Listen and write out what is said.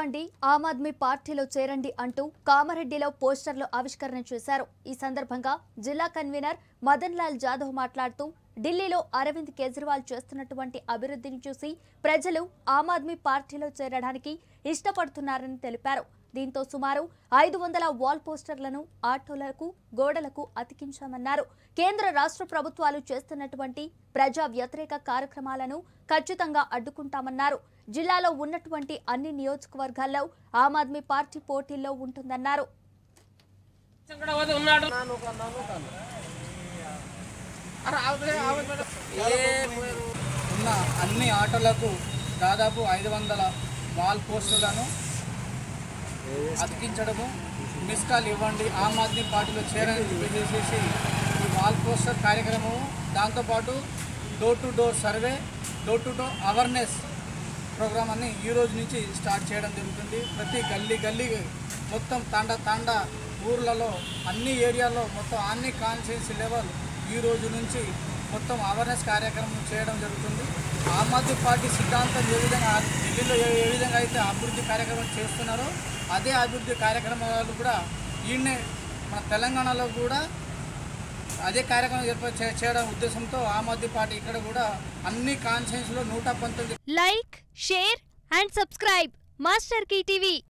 ఇవ్వండి ఆమ్ ఆద్మీ పార్టీలో చేరండి అంటూ కామారెడ్డిలో పోస్టర్లు ఆవిష్కరణ చేశారు ఈ సందర్భంగా జిల్లా కన్వీనర్ మదన్ లాల్ జాదవ్ మాట్లాడుతూ ఢిల్లీలో అరవింద్ కేజ్రీవాల్ చేస్తున్నటువంటి అభివృద్ధిని చూసి ప్రజలు ఆమ్ ఆద్మీ పార్టీలో చేరడానికి ఇష్టపడుతున్నారని తెలిపారు దీంతో సుమారు ఐదు వందల వాల్ పోస్టర్లను ఆటోలకు గోడలకు అతికించామన్నారు కేంద్ర రాష్ట్ర ప్రభుత్వాలు చేస్తున్నటువంటి ప్రజా వ్యతిరేక కార్యక్రమాలను ఖచ్చితంగా అడ్డుకుంటామన్నారు జిల్లాలో ఉన్నటువంటి అన్ని నియోజకవర్గాల్లో ఆమ్ ఆద్మీ పార్టీ పోటీల్లో ఉంటుందన్నారు సంకటవతి ఉన్నాడు ఉన్న అన్ని ఆటోలకు దాదాపు ఐదు వందల వాల్ పోస్టులను అతికించడము మిస్ కాల్ ఇవ్వండి ఆమ్ ఆద్మీ పార్టీలో చేరని చెప్పేసి ఈ వాల్ పోస్టర్ కార్యక్రమము దాంతోపాటు door to door survey door to door awareness program అని ఈ రోజు నుంచి స్టార్ట్ చేయడం జరుగుతుంది ప్రతి గల్లీ గల్లీ మొత్తం తాండా తాండా ఊర్లలో అన్ని ఏరియాల్లో మొత్తం అన్ని కాన్స్టిట్యున్సీ లెవెల్ ఈ రోజు నుంచి మొత్తం అవేర్నెస్ కార్యక్రమం చేయడం జరుగుతుంది ఆమ్ ఆద్మీ పార్టీ సిద్ధాంతం ఏ విధంగా ఢిల్లీలో ఏ ఏ విధంగా అయితే అభివృద్ధి కార్యక్రమం చేస్తున్నారో అదే అభివృద్ధి కార్యక్రమాలు కూడా ఈయనే మన తెలంగాణలో కూడా అదే కార్యక్రమం ఏర్పాటు చే- చేయడం ఉద్దేశంతో ఆమ్ ఆద్మీ పార్టీ ఇక్కడ కూడా అన్ని కాన్స్టిట్యున్సీలో నూట పంతొమ్మిది like share and subscribe master TV